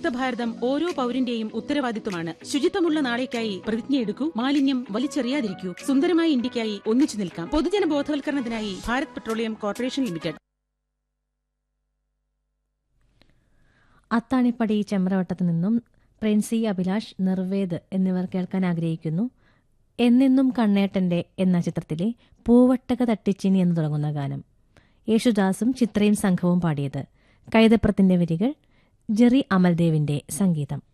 ശുചിത്വ ഭാരതം ഓരോ പൗരന്റെയും ഉത്തരവാദിത്വമാണ് ശുചിത്വമുള്ള നാളേക്കായി പ്രതിജ്ഞയെടുക്കൂ മാലിന്യം വലിച്ചെറിയാതിരിക്കൂ സുന്ദരമായ ഇന്ത്യക്കായി ഒന്നിച്ചു നിൽക്കാം പൊതുജന ബോധവൽക്കരണത്തിനായി Bharat petroleum corporation limited Athanippadi ചെമ്പ്രവട്ടത്തു നിന്നും പ്രിൻസി അഭിലാഷ് നിർവേദ് എന്നിവർ കേൾക്കാൻ ആഗ്രഹിക്കുന്നു എന്നെന്നും കണ്ണേട്ടന്റെ എന്ന ചിത്രത്തിലെ പൂവട്ടക തട്ടിച്ചിനി എന്ന് തുടങ്ങുന്ന ഗാനം യേശുദാസും ചിത്രയും സംഘവും പാടിയത് കൈതപ്രത്തിന്റെ വരികൾ ജെറി അമൽദേവിന്റെ സംഗീതം